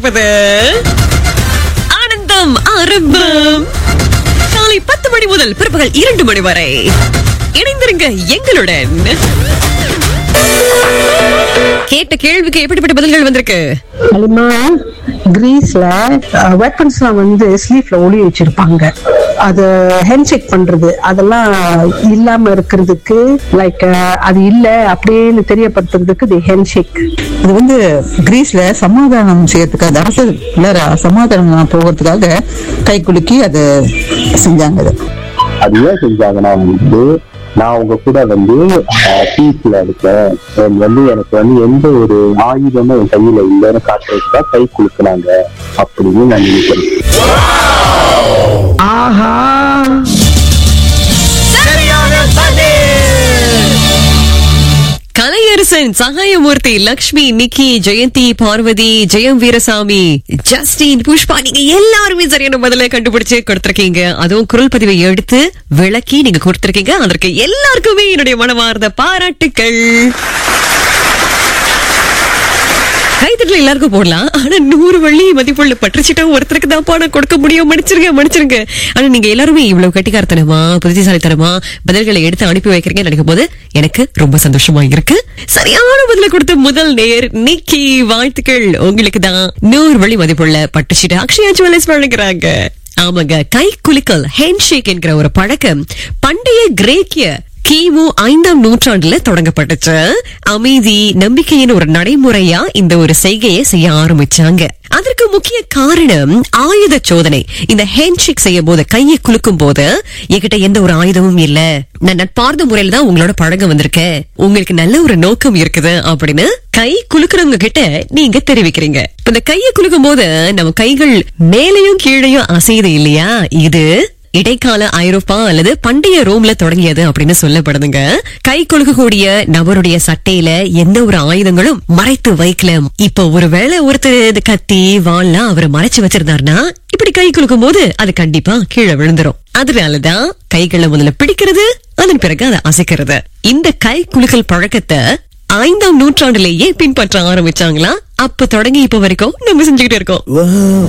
கொண்டிருப்பது ஆனந்தம் ஆரம்பம் காலை பத்து மணி முதல் பிற்பகல் இரண்டு மணி வரை இணைந்திருங்க எங்களுடன் கேட்ட கேள்விக்கு எப்படிப்பட்ட பதில்கள் வந்திருக்கு அலிமா கிரீஸ்ல வெப்பன்ஸ்லாம் வந்து ஸ்லீவ்ல ஒளி வச்சிருப்பாங்க அது ஹேண்ட்ஷேக் பண்றது அதெல்லாம் இல்லாம இருக்கிறதுக்கு லைக் அது இல்ல அப்படின்னு தெரியப்படுத்துறதுக்கு தி ஹேண்ட்ஷேக் இது வந்து கிரீஸ்ல சமாதானம் செய்யறதுக்காக அரசுல சமாதானம் போகிறதுக்காக கை குலுக்கி அதை செஞ்சாங்க அது அது ஏன் செஞ்சாங்கன்னா வந்து நான் உங்க கூட வந்து பீஸ்ல இருக்கேன் and வந்து எனக்கு வந்து எந்த ஒரு ஆயுதமும் என் கையில இல்லைன்னு காட்டுறதுக்கா கை குலுக்குனாங்க அப்படின்னு நான் நினைக்கிறேன் கலையரசன் சகாயமூர்த்தி லக்ஷ்மி நிக்கி ஜெயந்தி பார்வதி ஜெயம் வீரசாமி ஜஸ்டின் புஷ்பா நீங்க எல்லாருமே சரியான பதில கண்டுபிடிச்சு கொடுத்திருக்கீங்க அதுவும் குரல் பதிவை எடுத்து விளக்கி நீங்க கொடுத்திருக்கீங்க அதற்கு எல்லாருக்குமே என்னுடைய மனமார்ந்த பாராட்டுக்கள் கைத்தட்டல எல்லாருக்கும் போடலாம் ஆனா நூறு வள்ளி மதிப்புள்ள பற்றுச்சிட்டா ஒருத்தருக்கு தான் பணம் கொடுக்க முடியும் மன்னிச்சிருங்க மன்னிச்சிருங்க ஆனா நீங்க எல்லாருமே இவ்வளவு கட்டிக்காரத்தனமா புத்திசாலித்தனமா பதில்களை எடுத்து அனுப்பி வைக்கிறீங்கன்னு நினைக்கும் போது எனக்கு ரொம்ப சந்தோஷமா இருக்கு சரியான பதில கொடுத்த முதல் நேர் நிக்கி வாழ்த்துக்கள் உங்களுக்கு தான் நூறு வழி மதிப்புள்ள பட்டுச்சீட்டு அக்ஷயா ஜுவல்லர்ஸ் வழங்குறாங்க ஆமாங்க கை குலுக்கல் ஹேண்ட்ஷேக் என்கிற ஒரு பழக்கம் பண்டைய கிரேக்கிய கிமு ஐந்தாம் நூற்றாண்டுல தொடங்கப்பட்டுச்சு அமைதி நம்பிக்கையின் ஒரு நடைமுறையா இந்த ஒரு செய்கையை செய்ய ஆரம்பிச்சாங்க அதற்கு முக்கிய காரணம் ஆயுத சோதனை இந்த ஹேண்ட்ஷேக் செய்யும் போது கையை குலுக்கும் போது என்கிட்ட எந்த ஒரு ஆயுதமும் இல்ல நான் நட்பார்ந்த முறையில தான் உங்களோட பழகம் வந்திருக்கேன் உங்களுக்கு நல்ல ஒரு நோக்கம் இருக்குது அப்படின்னு கை குலுக்குறவங்க கிட்ட நீங்க தெரிவிக்கிறீங்க இப்ப இந்த கையை குலுக்கும் போது நம்ம கைகள் மேலையும் கீழையும் அசையுது இல்லையா இது இடைக்கால ஐரோப்பா அல்லது பண்டைய ரோம்ல தொடங்கியது அப்படின்னு சொல்லப்படுதுங்க கை கொழுக்கக்கூடிய நபருடைய சட்டையில எந்த ஒரு ஆயுதங்களும் மறைத்து வைக்கல இப்ப ஒருவேளை ஒருத்தர் இந்த கத்தி வாள்லாம் அவரை மறைச்சு வச்சிருந்தாருன்னா இப்படி கை குலுக்கும் போது அது கண்டிப்பா கீழே விழுந்துரும் அதனாலதான் கைகளை முதல்ல பிடிக்கிறது அதன் பிறகு அதை அசைக்கிறது இந்த கை குலுக்கல் பழக்கத்தை ஐந்தாம் நூற்றாண்டிலேயே பின்பற்ற ஆரம்பிச்சாங்களா அப்ப தொடங்கி இப்ப வரைக்கும் நம்ம செஞ்சுக்கிட்டு இருக்கோம்